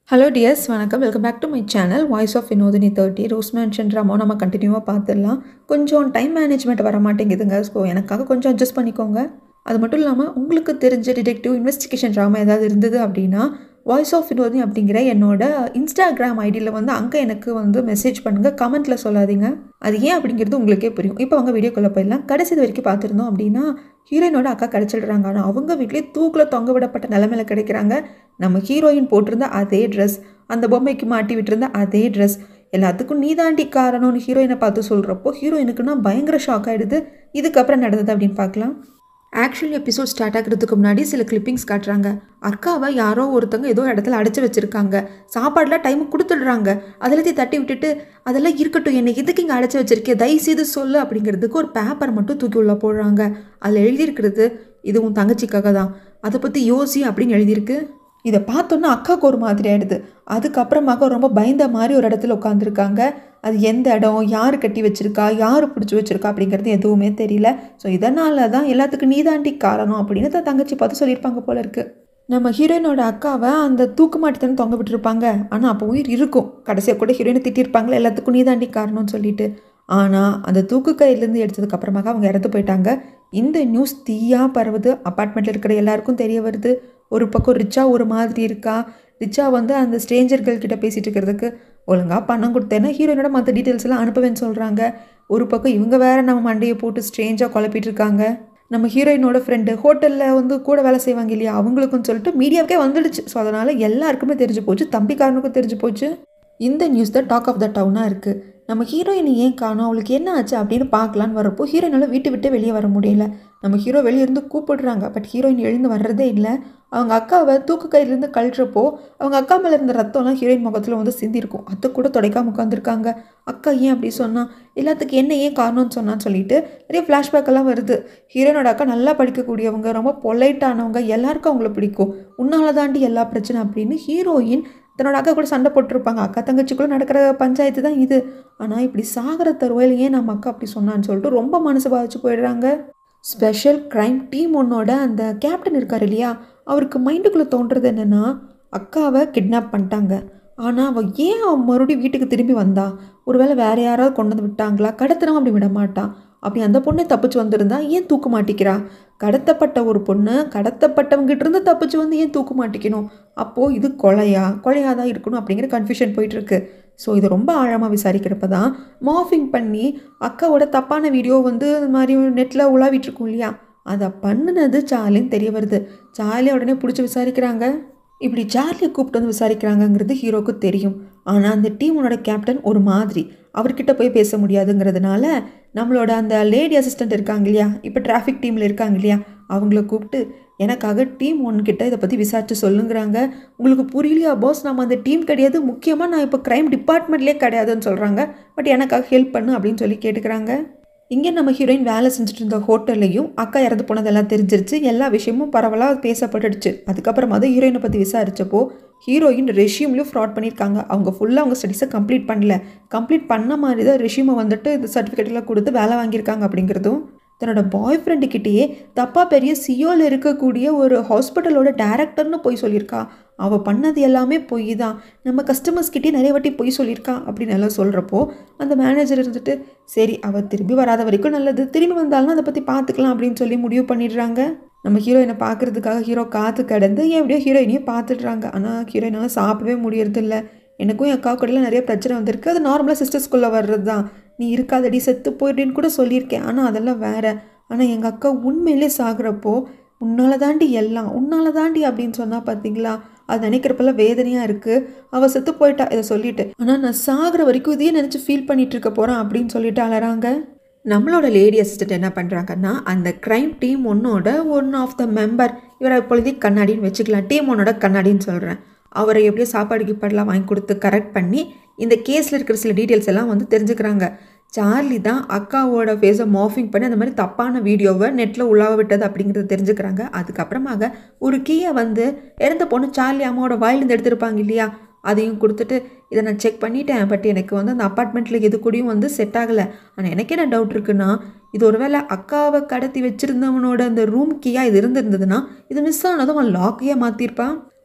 hello dears வணக்கம் welcome back to my channel voice of Vinodhini thirty rose mansion drama நம்ம கண்டினியூவாக பார்த்துடலாம் கொஞ்சம் டைம் மேனேஜ்மெண்ட் வர மாட்டேங்குதுங்க ஸோ எனக்காக கொஞ்சம் அட்ஜஸ்ட் பண்ணிக்கோங்க அது மட்டும் இல்லாமல் உங்களுக்கு தெரிஞ்ச டிடெக்டிவ் இன்வெஸ்டிகேஷன் ட்ராமா ஏதாவது இருந்தது அப்படின்னா வாய்ஸ் ஆஃப் வினோதினி அப்படிங்கிற என்னோட இன்ஸ்டாகிராம் ஐடியில் வந்து அங்கே எனக்கு வந்து மெசேஜ் பண்ணுங்கள் கமெண்ட்டில் சொல்லாதீங்க அது ஏன் அப்படிங்கிறது உங்களுக்கே புரியும் இப்போ அவங்க வீடியோக்குள்ளே போயிடலாம் கடைசி இது வரைக்கும் பார்த்துருந்தோம் அப்படின்னா ஹீரோயினோட அக்கா கிடச்சிடுறாங்க ஆனால் அவங்க வீட்லேயே தூக்கில் தொங்க விடப்பட்ட நிலமையில கிடைக்கிறாங்க நம்ம ஹீரோயின் போட்டிருந்த அதே ட்ரெஸ் அந்த பொம்மைக்கு மாட்டி விட்டுருந்த அதே ட்ரெஸ் எல்லாத்துக்கும் நீதாண்டி காரணம்னு ஹீரோயினை பார்த்து சொல்கிறப்போ ஹீரோயினுக்குன்னா பயங்கர ஷாக் ஆகிடுது இதுக்கப்புறம் நடந்தது அப்படின்னு பார்க்கலாம் ஆக்சுவல் எபிசோட் ஸ்டார்ட் ஆகிறதுக்கு முன்னாடி சில கிளிப்பிங்ஸ் காட்டுறாங்க அக்காவை யாரோ ஒருத்தங்க ஏதோ இடத்துல அடைச்சி வச்சுருக்காங்க சாப்பாடுலாம் டைமுக்கு கொடுத்துடுறாங்க அதெல்லாத்தையும் தட்டி விட்டுட்டு அதெல்லாம் இருக்கட்டும் என்னை எதுக்கு இங்கே அடைச்சி வச்சிருக்கேன் தயவுசெய்து சொல்லு அப்படிங்கிறதுக்கு ஒரு பேப்பர் மட்டும் தூக்கி உள்ள போடுறாங்க அதில் எழுதியிருக்கிறது இது உன் தங்கச்சிக்காக தான் அதை பற்றி யோசி அப்படின்னு எழுதியிருக்கு இதை பார்த்தோன்னா அக்காவுக்கு ஒரு மாதிரி ஆயிடுது அதுக்கப்புறமாக ரொம்ப பயந்த மாதிரி ஒரு இடத்துல உட்காந்துருக்காங்க அது எந்த இடம் யார் கட்டி வச்சிருக்கா யார் பிடிச்சி வச்சிருக்கா அப்படிங்கிறது எதுவுமே தெரியல ஸோ இதனால தான் எல்லாத்துக்கும் நீதாண்டி காரணம் அப்படின்னு தான் தங்கச்சி பார்த்து சொல்லியிருப்பாங்க போல இருக்கு நம்ம ஹீரோயினோட அக்காவை அந்த தூக்கு மாட்டி தொங்க விட்டுருப்பாங்க ஆனால் அப்போ உயிர் இருக்கும் கடைசியாக கூட ஹீரோயினை திட்டிருப்பாங்களே எல்லாத்துக்கும் நீதாண்டி காரணம்னு சொல்லிட்டு ஆனால் அந்த தூக்கு கையிலேருந்து எடுத்ததுக்கு அப்புறமாக அவங்க இறந்து போயிட்டாங்க இந்த நியூஸ் தீயாக பரவுது அப்பார்ட்மெண்ட்டில் இருக்கிற எல்லாருக்கும் தெரிய வருது ஒரு பக்கம் ரிச்சா ஒரு மாதிரி இருக்கா ரிச்சா வந்து அந்த ஸ்ட்ரேஞ்சர்கள் கிட்ட பேசிகிட்டு இருக்கிறதுக்கு ஒழுங்காக பணம் கொடுத்தேன்னா ஹீரோயினோட மற்ற டீட்டெயில்ஸ் எல்லாம் அனுப்புவேன்னு சொல்கிறாங்க ஒரு பக்கம் இவங்க வேற நம்ம மண்டையை போட்டு ஸ்ட்ரேஞ்சாக குழப்பிட்டு இருக்காங்க நம்ம ஹீரோயினோட ஃப்ரெண்டு ஹோட்டலில் வந்து கூட வேலை செய்வாங்க இல்லையா அவங்களுக்கும் சொல்லிட்டு மீடியாவுக்கே வந்துடுச்சு ஸோ அதனால் எல்லாருக்குமே தெரிஞ்சு போச்சு தம்பிக்காரனுக்கும் தெரிஞ்சு போச்சு இந்த நியூஸ் தான் டாக் ஆஃப் த டவுனாக இருக்குது நம்ம ஹீரோயின் ஏன் காணும் அவளுக்கு என்ன ஆச்சு அப்படின்னு பார்க்கலான்னு வரப்போ ஹீரோயினால் வீட்டு விட்டு வெளியே வர முடியல நம்ம ஹீரோ வெளியே இருந்து கூப்பிடுறாங்க பட் ஹீரோயின் எழுந்து வர்றதே இல்லை அவங்க அக்காவை தூக்கு கையிலேருந்து கழட்டுறப்போ அவங்க அக்கா மேலே இருந்த ரத்தம்லாம் ஹீரோயின் முகத்தில் வந்து சிந்திருக்கும் அதை கூட துடைக்காம உட்காந்துருக்காங்க அக்கா ஏன் அப்படி சொன்னா எல்லாத்துக்கும் என்ன ஏன் காரணம்னு சொன்னான்னு சொல்லிட்டு நிறைய ஃப்ளாஷ்பேக் எல்லாம் வருது ஹீரோயினோட அக்கா நல்லா படிக்கக்கூடியவங்க ரொம்ப பொலைட்டானவங்க எல்லாருக்கும் அவங்கள பிடிக்கும் உன்னால தாண்டி எல்லா பிரச்சனை அப்படின்னு ஹீரோயின் தன்னோட அக்கா கூட சண்டை போட்டிருப்பாங்க அக்கா தங்கச்சிக்குள்ளே நடக்கிற பஞ்சாயத்து தான் இது ஆனால் இப்படி சாகர தருவாயில் ஏன் நம்ம அக்கா அப்படி சொன்னான்னு சொல்லிட்டு ரொம்ப மனசு பாதிச்சு போயிடுறாங்க ஸ்பெஷல் க்ரைம் டீம் ஒன்னோட அந்த கேப்டன் இருக்கார் இல்லையா அவருக்கு மைண்டுக்குள்ளே தோன்றது என்னென்னா அக்காவை கிட்னாப் பண்ணிட்டாங்க ஆனால் அவள் ஏன் அவன் மறுபடியும் வீட்டுக்கு திரும்பி வந்தா ஒருவேளை வேறு யாராவது கொண்டு வந்து விட்டாங்களா கடத்துறவங்க அப்படி விட மாட்டான் அப்படி அந்த பொண்ணை தப்பிச்சு வந்திருந்தா ஏன் தூக்க மாட்டிக்கிறா கடத்தப்பட்ட ஒரு பொண்ணு கடத்தப்பட்டவங்ககிட்ட இருந்து தப்பிச்சு வந்து ஏன் தூக்க மாட்டிக்கணும் அப்போது இது கொலையா கொலையாக தான் இருக்கணும் அப்படிங்கிற கன்ஃபியூஷன் போயிட்டுருக்கு ஸோ இது ரொம்ப ஆழமாக விசாரிக்கிறப்ப தான் மார்ஃபிங் பண்ணி அக்காவோட தப்பான வீடியோ வந்து இந்த மாதிரி நெட்டில் உலாவிட்டுருக்கோம் இல்லையா அதை பண்ணினது சார்லின்னு தெரிய வருது சார்லியை உடனே பிடிச்சி விசாரிக்கிறாங்க இப்படி சார்லியை கூப்பிட்டு வந்து விசாரிக்கிறாங்கங்கிறது ஹீரோக்கு தெரியும் ஆனால் அந்த டீமோட கேப்டன் ஒரு மாதிரி அவர்கிட்ட போய் பேச முடியாதுங்கிறதுனால நம்மளோட அந்த லேடி அசிஸ்டண்ட் இருக்காங்க இல்லையா இப்போ டிராஃபிக் டீமில் இருக்காங்க இல்லையா அவங்கள கூப்பிட்டு எனக்காக டீம் ஒன்கிட்ட இதை பற்றி விசாரித்து சொல்லுங்கிறாங்க உங்களுக்கு புரியலையா பாஸ் நம்ம அந்த டீம் கிடையாது முக்கியமாக நான் இப்போ க்ரைம் டிபார்ட்மெண்ட்லேயே கிடையாதுன்னு சொல்கிறாங்க பட் எனக்காக ஹெல்ப் பண்ணு அப்படின்னு சொல்லி கேட்டுக்கிறாங்க இங்கே நம்ம ஹீரோயின் வேலை செஞ்சுட்டு இருந்த ஹோட்டல்லையும் அக்கா இறந்து போனதெல்லாம் தெரிஞ்சிருச்சு எல்லா விஷயமும் பரவலாக பேசப்பட்டுடுச்சு அதுக்கப்புறமா தான் ஹீரோயினை பற்றி விசாரித்தப்போ ஹீரோயின் ரெஷ்யூம்லையும் ஃப்ராட் பண்ணியிருக்காங்க அவங்க ஃபுல்லாக அவங்க ஸ்டடீஸை கம்ப்ளீட் பண்ணல கம்ப்ளீட் பண்ண மாதிரி தான் ரெஷ்யூமை வந்துட்டு இந்த சர்டிஃபிகேட்லாம் கொடுத்து வேலை வாங்கியிருக்காங்க அப்படிங்கிறதும் தன்னோட பாய் ஃப்ரெண்டுக்கிட்டேயே தப்பாக பெரிய சியோவில் இருக்கக்கூடிய ஒரு ஹாஸ்பிட்டலோட டேரக்டர்னு போய் சொல்லியிருக்கா அவள் பண்ணது எல்லாமே பொய் தான் நம்ம கஸ்டமர்ஸ்கிட்டே நிறைய வாட்டி பொய் சொல்லியிருக்கா அப்படின்னு எல்லாம் சொல்கிறப்போ அந்த மேனேஜர் இருந்துட்டு சரி அவள் திரும்பி வராத வரைக்கும் நல்லது திரும்பி வந்தாலும் அதை பற்றி பார்த்துக்கலாம் அப்படின்னு சொல்லி முடிவு பண்ணிடுறாங்க நம்ம ஹீரோயினை பார்க்குறதுக்காக ஹீரோ காத்து கிடந்து எப்படியோ ஹீரோயினையும் பார்த்துடுறாங்க ஆனால் ஹீரோயினால் சாப்பிடவே முடியறதில்ல எனக்கும் என் அக்கா கூடலாம் நிறைய பிரச்சனை வந்திருக்கு அது நார்மலாக சிஸ்டர்ஸ்குள்ளே வர்றது தான் நீ இருக்காதடி செத்து போயிடுன்னு கூட சொல்லியிருக்கேன் ஆனால் அதெல்லாம் வேறு ஆனால் எங்கள் அக்கா உண்மையிலே சாகுறப்போ உன்னால தாண்டி எல்லாம் உன்னால தாண்டி அப்படின்னு சொன்னால் பார்த்தீங்களா அது நினைக்கிறப்பெல்லாம் வேதனையாக இருக்குது அவள் செத்து போயிட்டா இதை சொல்லிட்டு ஆனால் நான் சாகிற வரைக்கும் இதையே நினச்சி ஃபீல் பண்ணிட்டு இருக்க போகிறேன் அப்படின்னு சொல்லிட்டு அலறாங்க நம்மளோட லேடி அசிஸ்டன்ட் என்ன பண்ணுறாங்கன்னா அந்த க்ரைம் டீம் ஒன்னோட ஒன் ஆஃப் த மெம்பர் இவரை இப்பொழுதைக்கு கண்ணாடின்னு வச்சுக்கலாம் டீம் ஒன்னோட கண்ணாடின்னு சொல்கிறேன் அவரை எப்படியோ சாப்பாடு கீப்பாடெலாம் வாங்கி கொடுத்து கரெக்ட் பண்ணி இந்த கேஸில் இருக்கிற சில டீட்டெயில்ஸ் எல்லாம் வந்து தெரிஞ்சுக்கிறாங்க சார்லி தான் அக்காவோட ஃபேஸை மார்ஃபிங் பண்ணி அந்த மாதிரி தப்பான வீடியோவை நெட்டில் உலாவ விட்டது அப்படிங்கிறத தெரிஞ்சுக்கிறாங்க அதுக்கப்புறமாக ஒரு கீயை வந்து இறந்த பொண்ணு சார்லி அம்மாவோட வாயிலேருந்து எடுத்திருப்பாங்க இல்லையா அதையும் கொடுத்துட்டு இதை நான் செக் பண்ணிட்டேன் பட் எனக்கு வந்து அந்த அப்பார்ட்மெண்ட்டில் எது கூடயும் வந்து செட் ஆகலை ஆனால் எனக்கு என்ன டவுட் இருக்குன்னா இது ஒருவேளை அக்காவை கடத்தி வச்சுருந்தவனோட அந்த ரூம் கீயாக இது இருந்திருந்ததுன்னா இது மிஸ் ஆனதும் அவன் லாக்கையே மாற்றிருப்பான்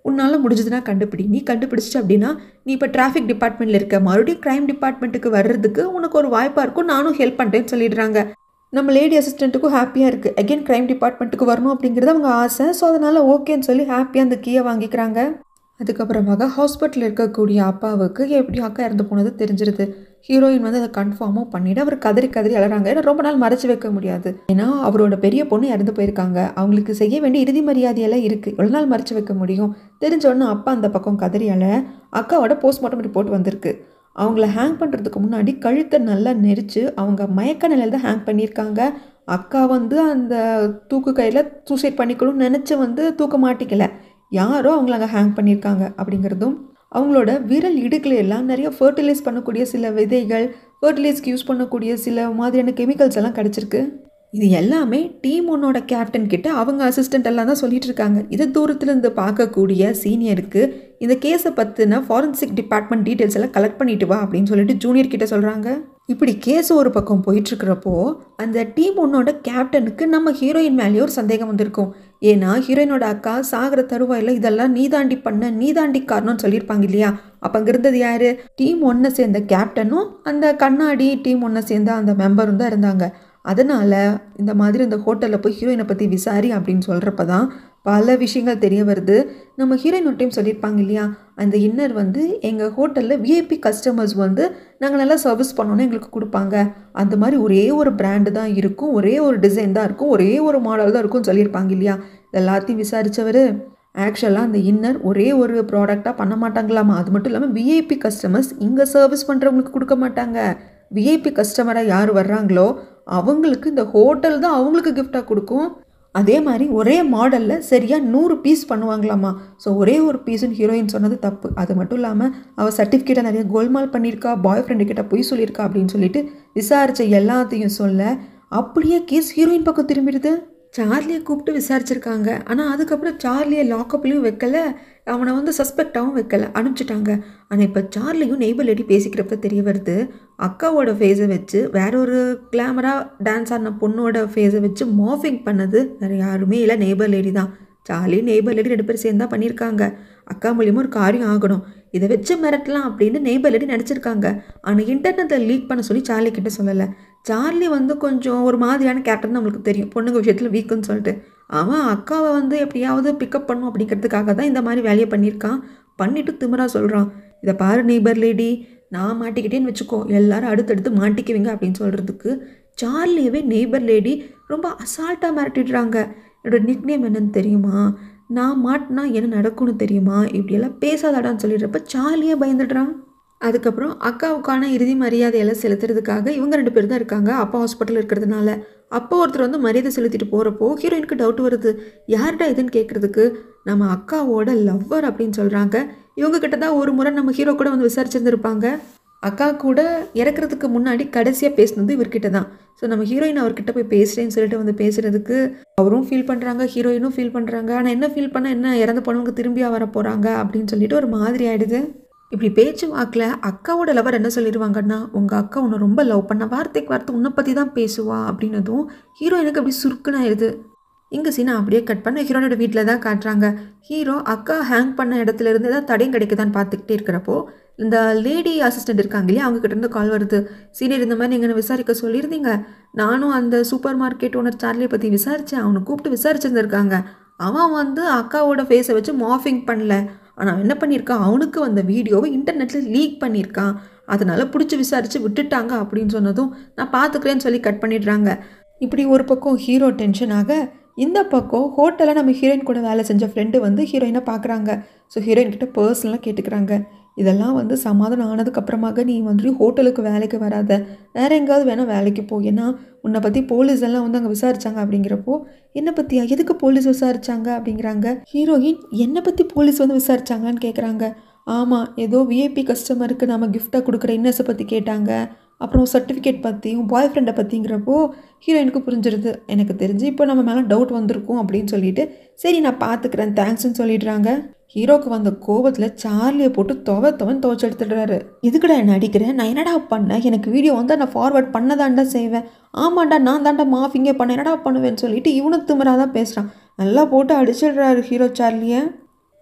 உன்னால் முடிஞ்சதுன்னா கண்டுபிடி நீ கண்டுபிடிச்சிட்டு அப்படின்னா நீ இப்போ டிராஃபிக் டிபார்ட்மெண்ட்டில் இருக்க மறுபடியும் க்ரைம் டிபார்ட்மெண்ட்டுக்கு வர்றதுக்கு உனக்கு ஒரு வாய்ப்பாக இருக்கும் நானும் ஹெல்ப் பண்ணுறேன்னு சொல்லிடுறாங்க நம்ம லேடி அசிஸ்டண்ட்டுக்கும் ஹாப்பியாக இருக்குது அகைன் க்ரைம் டிபார்ட்மெண்ட்டுக்கு வரணும் அப்படிங்கிறது அவங்க ஆசை ஸோ அதனால் ஓகேன்னு சொல்லி ஹாப்பியாக அந்த கீயை வாங்கிக்கிறாங்க அதுக்கப்புறமாக ஹாஸ்பிட்டலில் இருக்கக்கூடிய அப்பாவுக்கு எப்படி அக்கா இறந்து போனது தெரிஞ்சிருது ஹீரோயின் வந்து அதை கன்ஃபார்மும் பண்ணிவிட்டு அவர் கதறி கதறி அழறாங்க ஏன்னா ரொம்ப நாள் மறைச்சு வைக்க முடியாது ஏன்னா அவரோட பெரிய பொண்ணு இறந்து போயிருக்காங்க அவங்களுக்கு செய்ய வேண்டிய இறுதி மரியாதையெல்லாம் இருக்குது எவ்வளோ நாள் மறைச்சு வைக்க முடியும் தெரிஞ்ச உடனே அப்பா அந்த பக்கம் கதறி அழ அக்காவோட போஸ்ட்மார்ட்டம் ரிப்போர்ட் வந்திருக்கு அவங்கள ஹேங் பண்ணுறதுக்கு முன்னாடி கழுத்தை நல்லா நெரிச்சு அவங்க மயக்க நிலையில் தான் ஹேங் பண்ணியிருக்காங்க அக்கா வந்து அந்த தூக்கு கையில் சூசைட் பண்ணிக்கணும்னு நினச்சி வந்து தூக்க மாட்டிக்கல யாரோ அவங்கள அங்கே ஹேங் பண்ணியிருக்காங்க அப்படிங்கிறதும் அவங்களோட விரல் இடுக்கில் எல்லாம் நிறைய ஃபர்டிலைஸ் பண்ணக்கூடிய சில விதைகள் ஃபர்டிலைஸ்க்கு யூஸ் பண்ணக்கூடிய சில மாதிரியான கெமிக்கல்ஸ் எல்லாம் கிடச்சிருக்கு இது எல்லாமே டீம் ஒன்னோட கேப்டன் கிட்ட அவங்க அசிஸ்டன்ட் எல்லாம் தான் சொல்லிட்டு இருக்காங்க இதை தூரத்துல இருந்து பார்க்கக்கூடிய சீனியருக்கு இந்த கேஸை பற்றின ஃபாரன்சிக் டிபார்ட்மெண்ட் டீட்டெயில்ஸ் எல்லாம் கலெக்ட் பண்ணிட்டு வா அப்படின்னு சொல்லிட்டு ஜூனியர் கிட்ட சொல்கிறாங்க இப்படி கேஸ் ஒரு பக்கம் போயிட்டுருக்கிறப்போ அந்த டீம் ஒன்னோட கேப்டனுக்கு நம்ம ஹீரோயின் மேலேயே ஒரு சந்தேகம் வந்திருக்கும் ஏன்னா ஹீரோயினோட அக்கா சாகிற தருவாயில் இதெல்லாம் நீதாண்டி பண்ண நீதாண்டி காரணம்னு சொல்லியிருப்பாங்க இல்லையா அப்போ அங்கே இருந்தது யார் டீம் ஒன்றை சேர்ந்த கேப்டனும் அந்த கண்ணாடி டீம் ஒன்றை சேர்ந்த அந்த மெம்பரும் தான் இருந்தாங்க அதனால் இந்த மாதிரி இந்த ஹோட்டலில் போய் ஹீரோயினை பற்றி விசாரி அப்படின்னு சொல்கிறப்ப தான் பல விஷயங்கள் தெரிய வருது நம்ம ஹீரோயின் ஒரு டைம் சொல்லியிருப்பாங்க இல்லையா அந்த இன்னர் வந்து எங்கள் ஹோட்டலில் விஐபி கஸ்டமர்ஸ் வந்து நாங்கள் நல்லா சர்வீஸ் பண்ணோன்னு எங்களுக்கு கொடுப்பாங்க அந்த மாதிரி ஒரே ஒரு பிராண்டு தான் இருக்கும் ஒரே ஒரு டிசைன் தான் இருக்கும் ஒரே ஒரு மாடல் தான் இருக்கும்னு சொல்லியிருப்பாங்க இல்லையா இது எல்லாத்தையும் விசாரித்தவர் ஆக்சுவலாக அந்த இன்னர் ஒரே ஒரு ப்ராடக்டாக பண்ண மாட்டாங்களாமா அது மட்டும் இல்லாமல் விஐபி கஸ்டமர்ஸ் இங்கே சர்வீஸ் பண்ணுறவங்களுக்கு கொடுக்க மாட்டாங்க விஐபி கஸ்டமராக யார் வர்றாங்களோ அவங்களுக்கு இந்த ஹோட்டல் தான் அவங்களுக்கு கிஃப்டாக கொடுக்கும் அதே மாதிரி ஒரே மாடலில் சரியாக நூறு பீஸ் பண்ணுவாங்களாமா ஸோ ஒரே ஒரு பீஸுன்னு ஹீரோயின் சொன்னது தப்பு அது மட்டும் இல்லாமல் அவள் சர்டிஃபிகேட்டை நிறைய கோல்மால் பண்ணியிருக்கா பாய் ஃப்ரெண்டு கிட்ட பொய் சொல்லியிருக்கா அப்படின்னு சொல்லிட்டு விசாரித்த எல்லாத்தையும் சொல்ல அப்படியே கேஸ் ஹீரோயின் பக்கம் திரும்பிடுது சார்லியை கூப்பிட்டு விசாரிச்சிருக்காங்க ஆனால் அதுக்கப்புறம் சார்லியை லாக்கப்லேயும் வைக்கல அவனை வந்து சஸ்பெக்டாகவும் வைக்கல அனுப்பிச்சிட்டாங்க ஆனால் இப்போ சார்லியும் நெய்பர் லேடி பேசிக்கிறப்ப தெரிய வருது அக்காவோட ஃபேஸை வச்சு வேற ஒரு கிளாமராக டான்ஸ் ஆடின பொண்ணோட ஃபேஸை வச்சு மார்ஃபிங் பண்ணது வேறு யாருமே இல்லை நெய்பர் லேடி தான் சார்லி நெய்பர் லேடி ரெண்டு பேரும் சேர்ந்து தான் பண்ணியிருக்காங்க அக்கா மூலியமாக ஒரு காரியம் ஆகணும் இதை வச்சு மிரட்டலாம் அப்படின்னு நெய்பர் லேடி நடிச்சிருக்காங்க ஆனால் இன்டர்நெட்டில் லீக் பண்ண சொல்லி சார்லி கிட்ட சொல்லலை சார்லி வந்து கொஞ்சம் ஒரு மாதிரியான கேரக்டர் நம்மளுக்கு தெரியும் பொண்ணுங்க விஷயத்தில் வீக்குன்னு சொல்லிட்டு அவன் அக்காவை வந்து எப்படியாவது பிக்கப் பண்ணும் அப்படிங்கிறதுக்காக தான் இந்த மாதிரி வேலையை பண்ணியிருக்கான் பண்ணிவிட்டு திமிரா சொல்கிறான் இதை பாரு நெய்பர் லேடி நான் மாட்டிக்கிட்டேன்னு வச்சுக்கோ எல்லாரும் அடுத்தடுத்து மாட்டிக்குவீங்க அப்படின்னு சொல்கிறதுக்கு சார்லியவே நெய்பர் லேடி ரொம்ப அசால்ட்டாக மிரட்டிடுறாங்க என்னோட நிக் நேம் என்னன்னு தெரியுமா நான் மாட்டினா என்ன நடக்கும்னு தெரியுமா இப்படியெல்லாம் பேசாதாடான்னு சொல்லிடுறப்ப சார்லியே பயந்துடுறான் அதுக்கப்புறம் அக்காவுக்கான இறுதி மரியாதையெல்லாம் செலுத்துறதுக்காக இவங்க ரெண்டு பேர் தான் இருக்காங்க அப்பா ஹாஸ்பிட்டல் இருக்கிறதுனால அப்போ ஒருத்தர் வந்து மரியாதை செலுத்திட்டு போகிறப்போ ஹீரோயினுக்கு டவுட் வருது யார்டா இதுன்னு கேட்குறதுக்கு நம்ம அக்காவோட லவ்வர் அப்படின்னு சொல்கிறாங்க இவங்க கிட்ட தான் ஒரு முறை நம்ம ஹீரோ கூட வந்து விசாரிச்சிருந்துருப்பாங்க அக்கா கூட இறக்குறதுக்கு முன்னாடி கடைசியாக பேசினது இவர்கிட்ட தான் ஸோ நம்ம ஹீரோயின் அவர்கிட்ட போய் பேசுகிறேன்னு சொல்லிட்டு வந்து பேசுகிறதுக்கு அவரும் ஃபீல் பண்ணுறாங்க ஹீரோயினும் ஃபீல் பண்ணுறாங்க ஆனால் என்ன ஃபீல் பண்ண என்ன இறந்து போனவங்க திரும்பியா வர போகிறாங்க அப்படின்னு சொல்லிட்டு ஒரு மாதிரி ஆயிடுது இப்படி பேச்சு வாக்கில் அக்காவோட லவர் என்ன சொல்லிடுவாங்கன்னா உங்கள் அக்கா உன்னை ரொம்ப லவ் பண்ண வார்த்தைக்கு வார்த்தை உன்னை பற்றி தான் பேசுவா அப்படின்னதும் ஹீரோயினுக்கு அப்படி சுருக்குன்னு ஆயிடுது இங்கே சீனா அப்படியே கட் பண்ண ஹீரோனோட வீட்டில் தான் காட்டுறாங்க ஹீரோ அக்கா ஹேங் பண்ண இடத்துல இருந்து தான் தடையும் கிடைக்குதான்னு பார்த்துக்கிட்டே இருக்கிறப்போ இந்த லேடி அசிஸ்டன்ட் இருக்காங்க இல்லையா அவங்க கிட்ட இருந்து கால் வருது சீனியர் இந்த மாதிரி நீங்கள் விசாரிக்க சொல்லியிருந்தீங்க நானும் அந்த சூப்பர் மார்க்கெட் ஓனர் சார்லியை பற்றி விசாரித்தேன் அவனை கூப்பிட்டு விசாரிச்சிருந்துருக்காங்க அவன் வந்து அக்காவோட ஃபேஸை வச்சு மாஃபிங் பண்ணல ஆனால் அவன் என்ன பண்ணியிருக்கான் அவனுக்கு வந்த வீடியோவை இன்டர்நெட்டில் லீக் பண்ணியிருக்கான் அதனால் பிடிச்சி விசாரித்து விட்டுட்டாங்க அப்படின்னு சொன்னதும் நான் பார்த்துக்கிறேன்னு சொல்லி கட் பண்ணிடுறாங்க இப்படி ஒரு பக்கம் ஹீரோ டென்ஷனாக இந்த பக்கம் ஹோட்டலில் நம்ம ஹீரோயின் கூட வேலை செஞ்ச ஃப்ரெண்டு வந்து ஹீரோயினை பார்க்குறாங்க ஸோ ஹீரோயின் கிட்ட பர்சனலாக கேட்டுக்கிறாங்க இதெல்லாம் வந்து சமாதானம் ஆனதுக்கப்புறமாக நீ வந்து ஹோட்டலுக்கு வேலைக்கு வராத வேற எங்கேயாவது வேணால் வேலைக்கு போ ஏன்னா உன்னை பற்றி போலீஸ் எல்லாம் வந்து அங்கே விசாரிச்சாங்க அப்படிங்கிறப்போ என்னை பற்றியா எதுக்கு போலீஸ் விசாரிச்சாங்க அப்படிங்கிறாங்க ஹீரோயின் என்னை பற்றி போலீஸ் வந்து விசாரிச்சாங்கன்னு கேட்குறாங்க ஆமாம் ஏதோ விஐபி கஸ்டமருக்கு நம்ம கிஃப்டாக கொடுக்குற இன்னர்ஸை பற்றி கேட்டாங்க அப்புறம் சர்டிஃபிகேட் பற்றியும் பாய் ஃப்ரெண்டை பற்றிங்கிறப்போ ஹீரோயினுக்கு புரிஞ்சிருது எனக்கு தெரிஞ்சு இப்போ நம்ம மேலே டவுட் வந்திருக்கும் அப்படின்னு சொல்லிட்டு சரி நான் பார்த்துக்கிறேன் தேங்க்ஸ்ன்னு சொல்லிடுறாங்க ஹீரோக்கு வந்த கோபத்தில் சார்லியை போட்டு துவ துவன் துவச்சு எடுத்துடுறாரு இதுக்கடா என்ன அடிக்கிறேன் நான் என்னடா பண்ணேன் எனக்கு வீடியோ வந்து நான் ஃபார்வர்ட் பண்ணதாண்டா செய்வேன் ஆமாண்டா நான் தாண்டா மாஃபிங்கே பண்ண என்னடா பண்ணுவேன்னு சொல்லிட்டு இவனு திமிராக தான் பேசுகிறான் நல்லா போட்டு அடிச்சிடுறாரு ஹீரோ சார்லியை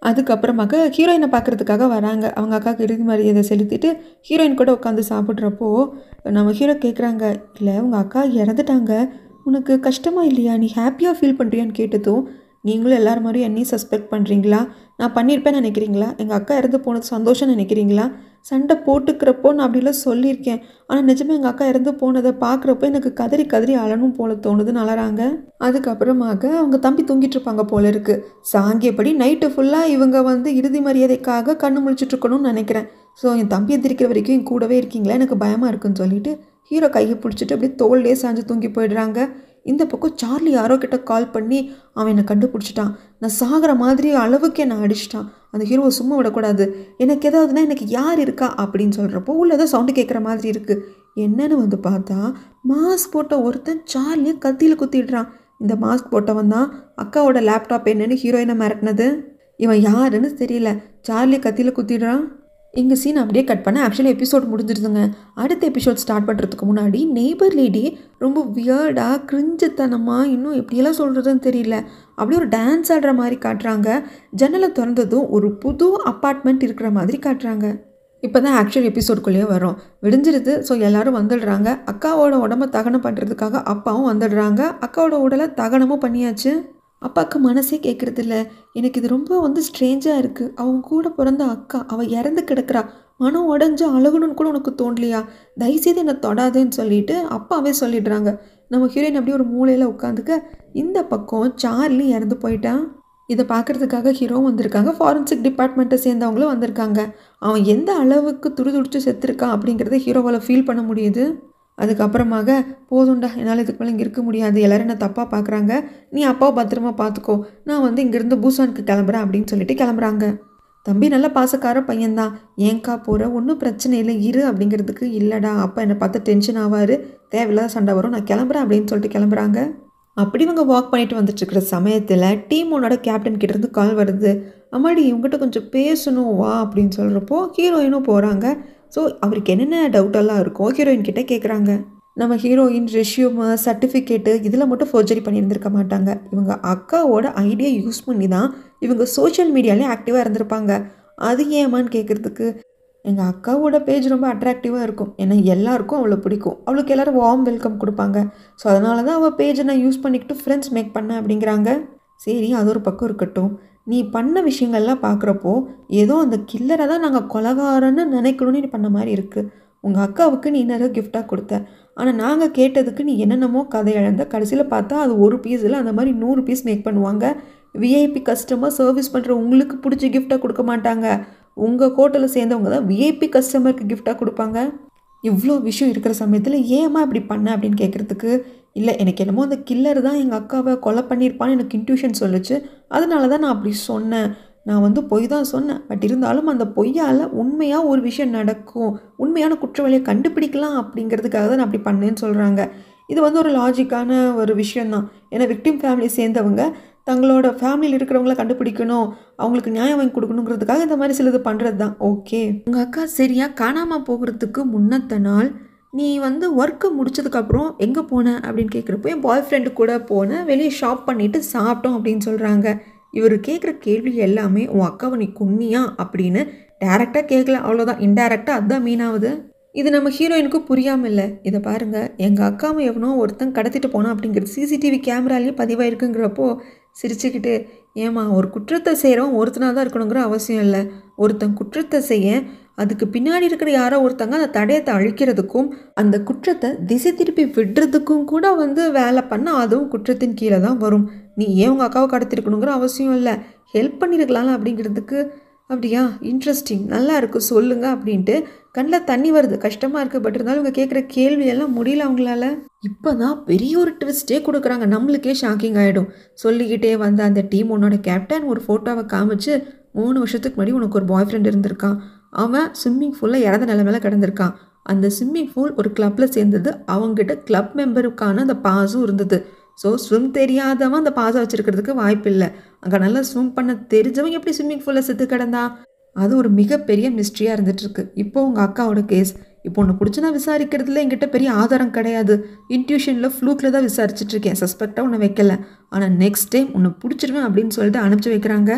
அதுக்கப்புறமாக ஹீரோயினை பார்க்குறதுக்காக வராங்க அவங்க அக்காவுக்கு இறுதி மரியாதை செலுத்திட்டு ஹீரோயின் கூட உட்காந்து சாப்பிட்றப்போ நம்ம ஹீரோ கேட்குறாங்க இல்லை உங்கள் அக்கா இறந்துட்டாங்க உனக்கு கஷ்டமாக இல்லையா நீ ஹாப்பியாக ஃபீல் பண்ணுறியான்னு கேட்டதும் நீங்களும் எல்லாரும் மாதிரியும் என்னையும் சஸ்பெக்ட் பண்ணுறீங்களா நான் பண்ணியிருப்பேன்னு நினைக்கிறீங்களா எங்கள் அக்கா இறந்து போனது சந்தோஷம் நினைக்கிறீங்களா சண்டை போட்டுக்கிறப்போ நான் அப்படிலாம் சொல்லியிருக்கேன் ஆனால் நிஜமாக எங்கள் அக்கா இறந்து போனதை பார்க்குறப்போ எனக்கு கதறி கதறி அழணும் போல தோணுதுன்னு அலறாங்க அதுக்கப்புறமாக அவங்க தம்பி தூங்கிட்டு இருப்பாங்க போல இருக்கு சாங்கியப்படி நைட்டு ஃபுல்லாக இவங்க வந்து இறுதி மரியாதைக்காக கண்ணு முழிச்சிட்டு இருக்கணும்னு நினைக்கிறேன் ஸோ என் தம்பி எந்திரிக்கிற வரைக்கும் என் கூடவே இருக்கீங்களா எனக்கு பயமாக இருக்குன்னு சொல்லிட்டு ஹீரோ கையை பிடிச்சிட்டு அப்படியே தோல்லே சாஞ்சு தூங்கி போயிடுறாங்க இந்த பக்கம் சார்லி யாரோ கிட்ட கால் பண்ணி அவன் என்னை கண்டுபிடிச்சிட்டான் நான் சாகிற மாதிரி அளவுக்கு என்னை அடிச்சிட்டான் அந்த ஹீரோவை சும்மா விடக்கூடாது எனக்கு ஏதாவதுனா எனக்கு யார் இருக்கா அப்படின்னு சொல்கிறப்போ உள்ள ஏதோ சவுண்டு கேட்குற மாதிரி இருக்குது என்னன்னு வந்து பார்த்தா மாஸ்க் போட்ட ஒருத்தன் சார்லியை கத்தியில் குத்திடுறான் இந்த மாஸ்க் போட்டவன் தான் அக்காவோட லேப்டாப் என்னன்னு ஹீரோயினை மிரட்டினது இவன் யாருன்னு தெரியல சார்லி கத்தியில் குத்திடுறான் இங்கே சீன் அப்படியே கட் பண்ண ஆக்சுவலி எபிசோட் முடிஞ்சிருதுங்க அடுத்த எபிசோட் ஸ்டார்ட் பண்ணுறதுக்கு முன்னாடி நெய்பர் லேடி ரொம்ப வியர்டாக கிரிஞ்சத்தனமாக இன்னும் எப்படியெல்லாம் சொல்கிறதுன்னு தெரியல அப்படியே ஒரு டான்ஸ் ஆடுற மாதிரி காட்டுறாங்க ஜன்னலை திறந்ததும் ஒரு புது அப்பார்ட்மெண்ட் இருக்கிற மாதிரி காட்டுறாங்க இப்போ தான் ஆக்சுவல் எபிசோடுக்குள்ளேயே வரும் விடிஞ்சிருது ஸோ எல்லாரும் வந்துடுறாங்க அக்காவோட உடம்ப தகனம் பண்ணுறதுக்காக அப்பாவும் வந்துடுறாங்க அக்காவோட உடலை தகனமும் பண்ணியாச்சு அப்பாவுக்கு மனசே கேட்குறது இல்லை எனக்கு இது ரொம்ப வந்து ஸ்ட்ரேஞ்சாக இருக்குது அவங்க கூட பிறந்த அக்கா அவள் இறந்து கிடக்கிறா மனம் உடஞ்சு அழுகணும்னு கூட உனக்கு தோணலையா தயவுசெய்து என்னை தொடாதேன்னு சொல்லிட்டு அப்பாவே சொல்லிடுறாங்க நம்ம ஹீரோயின் அப்படியே ஒரு மூலையில் உட்காந்துக்க இந்த பக்கம் சார்லி இறந்து போயிட்டான் இதை பார்க்குறதுக்காக ஹீரோ வந்திருக்காங்க ஃபாரன்சிக் டிபார்ட்மெண்ட்டை சேர்ந்தவங்களும் வந்திருக்காங்க அவன் எந்த அளவுக்கு துடிதுடிச்சு செத்துருக்கான் அப்படிங்கிறத ஹீரோவால் ஃபீல் பண்ண முடியுது அதுக்கப்புறமாக போதும்டா என்னால் இதுக்கு மேலே இங்கே இருக்க முடியாது எல்லோரும் என்ன தப்பாக பார்க்குறாங்க நீ அப்பாவை பத்திரமா பார்த்துக்கோ நான் வந்து இங்கேருந்து பூசானுக்கு கிளம்புறேன் அப்படின்னு சொல்லிட்டு கிளம்புறாங்க தம்பி நல்ல பாசக்கார பையன்தான் ஏன்க்கா போகிற ஒன்றும் பிரச்சனை இல்லை இரு அப்படிங்கிறதுக்கு இல்லைடா அப்பா என்னை பார்த்து டென்ஷன் ஆவார் தேவையில்லாத சண்டை வரும் நான் கிளம்புறேன் அப்படின்னு சொல்லிட்டு கிளம்புறாங்க அப்படி இவங்க வாக் பண்ணிட்டு வந்துட்டு இருக்கிற சமயத்தில் டீமோனோட கேப்டன் கிட்டேருந்து கால் வருது அம்மாடி இவங்ககிட்ட கொஞ்சம் பேசணும் வா அப்படின்னு சொல்கிறப்போ ஹீரோயினும் போகிறாங்க ஸோ அவருக்கு என்னென்ன டவுட்டெல்லாம் இருக்கோ ஹீரோயின் கிட்டே கேட்குறாங்க நம்ம ஹீரோயின் ரெஷ்யூம் சர்டிஃபிகேட்டு இதில் மட்டும் ஃபோர்ஜரி பண்ணியிருந்திருக்க மாட்டாங்க இவங்க அக்காவோட ஐடியா யூஸ் பண்ணி தான் இவங்க சோஷியல் மீடியாலே ஆக்டிவாக இருந்திருப்பாங்க அது ஏமான்னு கேட்குறதுக்கு எங்கள் அக்காவோட பேஜ் ரொம்ப அட்ராக்டிவாக இருக்கும் ஏன்னா எல்லாருக்கும் அவளை பிடிக்கும் அவளுக்கு எல்லோரும் வார்ம் வெல்கம் கொடுப்பாங்க ஸோ அதனால தான் அவள் பேஜை நான் யூஸ் பண்ணிக்கிட்டு ஃப்ரெண்ட்ஸ் மேக் பண்ணேன் அப்படிங்கிறாங்க சரி அது ஒரு பக்கம் இருக்கட்டும் நீ பண்ண விஷயங்கள்லாம் பார்க்குறப்போ ஏதோ அந்த கில்லரை தான் நாங்கள் கொலகாரன்னு நினைக்கணும்னு நீ பண்ண மாதிரி இருக்குது உங்கள் அக்காவுக்கு நீ நிறைய கிஃப்டாக கொடுத்த ஆனால் நாங்கள் கேட்டதுக்கு நீ என்னென்னமோ கதை இழந்த கடைசியில் பார்த்தா அது ஒரு பீஸ் இல்லை அந்த மாதிரி நூறு பீஸ் மேக் பண்ணுவாங்க விஐபி கஸ்டமர் சர்வீஸ் பண்ணுற உங்களுக்கு பிடிச்ச கிஃப்டாக கொடுக்க மாட்டாங்க உங்கள் ஹோட்டலில் சேர்ந்தவங்க தான் விஐபி கஸ்டமருக்கு கிஃப்டாக கொடுப்பாங்க இவ்வளோ விஷயம் இருக்கிற சமயத்தில் ஏம்மா இப்படி பண்ண அப்படின்னு கேட்குறதுக்கு இல்லை எனக்கு என்னமோ அந்த கில்லர் தான் எங்கள் அக்காவை கொலை பண்ணியிருப்பான்னு எனக்கு இன்ட்யூஷன் சொல்லுச்சு அதனால தான் நான் அப்படி சொன்னேன் நான் வந்து பொய் தான் சொன்னேன் பட் இருந்தாலும் அந்த பொய்யால் உண்மையாக ஒரு விஷயம் நடக்கும் உண்மையான குற்றவாளியை கண்டுபிடிக்கலாம் அப்படிங்கிறதுக்காக தான் நான் அப்படி பண்ணேன்னு சொல்கிறாங்க இது வந்து ஒரு லாஜிக்கான ஒரு விஷயந்தான் ஏன்னா விக்டிம் ஃபேமிலி சேர்ந்தவங்க தங்களோட ஃபேமிலியில் இருக்கிறவங்கள கண்டுபிடிக்கணும் அவங்களுக்கு நியாயம் வாங்கி கொடுக்கணுங்கிறதுக்காக இந்த மாதிரி சிலது பண்ணுறது தான் ஓகே உங்கள் அக்கா சரியாக காணாமல் போகிறதுக்கு முன்னத்த நாள் நீ வந்து ஒர்க்கு முடிச்சதுக்கப்புறம் எங்கே போன அப்படின்னு கேட்குறப்போ என் பாய் ஃப்ரெண்டு கூட போனேன் வெளியே ஷாப் பண்ணிவிட்டு சாப்பிட்டோம் அப்படின்னு சொல்கிறாங்க இவர் கேட்குற கேள்வி எல்லாமே உன் அக்காவை நீ கொன்னியா அப்படின்னு டேரெக்டாக கேட்கல அவ்வளோதான் இன்டேரக்டாக அதுதான் மீனாகுது இது நம்ம ஹீரோயினுக்கும் புரியாமல் இல்லை இதை பாருங்கள் எங்கள் அக்காவை எவனோ ஒருத்தன் கடத்திட்டு போனான் அப்படிங்கிறது சிசிடிவி கேமராலேயே பதிவாயிருக்குங்கிறப்போ சிரிச்சுக்கிட்டு ஏமா ஒரு குற்றத்தை செய்கிறவன் ஒருத்தனாக தான் இருக்கணுங்கிற அவசியம் இல்லை ஒருத்தன் குற்றத்தை செய்ய அதுக்கு பின்னாடி இருக்கிற யாரோ ஒருத்தங்க அந்த தடயத்தை அழிக்கிறதுக்கும் அந்த குற்றத்தை திசை திருப்பி விடுறதுக்கும் கூட வந்து வேலை பண்ணால் அதுவும் குற்றத்தின் கீழே தான் வரும் நீ ஏன் உங்கள் அக்காவை கடத்திருக்கணுங்கிற அவசியம் இல்லை ஹெல்ப் பண்ணியிருக்கலாம் அப்படிங்கிறதுக்கு அப்படியா இன்ட்ரெஸ்டிங் நல்லா இருக்குது சொல்லுங்க அப்படின்ட்டு கண்ணில் தண்ணி வருது கஷ்டமாக இருக்குது பட் இருந்தாலும் இவங்க கேட்குற கேள்வியெல்லாம் முடியல அவங்களால இப்போ தான் பெரிய ஒரு ட்விஸ்டே கொடுக்குறாங்க நம்மளுக்கே ஷாக்கிங் ஆகிடும் சொல்லிக்கிட்டே வந்த அந்த டீம் உன்னோட கேப்டன் ஒரு ஃபோட்டோவை காமிச்சு மூணு வருஷத்துக்கு முன்னாடி உனக்கு ஒரு பாய் ஃப்ரெண்ட் இருந்திருக்கான் அவன் ஸ்விம்மிங் பூலில் இறந்த நிலைமையில கிடந்திருக்கான் அந்த ஸ்விம்மிங் பூல் ஒரு கிளப்பில் சேர்ந்தது அவங்ககிட்ட கிளப் மெம்பருக்கான அந்த பாஸும் இருந்தது ஸோ ஸ்விம் தெரியாதவன் அந்த பாஸை வச்சுருக்கிறதுக்கு வாய்ப்பு இல்லை அங்கே நல்லா ஸ்விம் பண்ண தெரிஞ்சவன் எப்படி ஸ்விம்மிங் பூலில் செத்து கிடந்தா அது ஒரு மிகப்பெரிய மிஸ்ட்ரியாக இருந்துகிட்ருக்கு இப்போ உங்கள் அக்காவோட கேஸ் இப்போ ஒன்று பிடிச்சி நான் விசாரிக்கிறதுல என்கிட்ட பெரிய ஆதாரம் கிடையாது இன்ட்யூஷனில் ஃப்ளூக்கில் தான் விசாரிச்சுட்டு இருக்கேன் சஸ்பெக்டாக ஒன்று வைக்கல ஆனால் நெக்ஸ்ட் டைம் ஒன்று பிடிச்சிருவேன் அப்படின்னு சொல்லிட்டு அனுப்பிச்சி வைக்கிறாங்க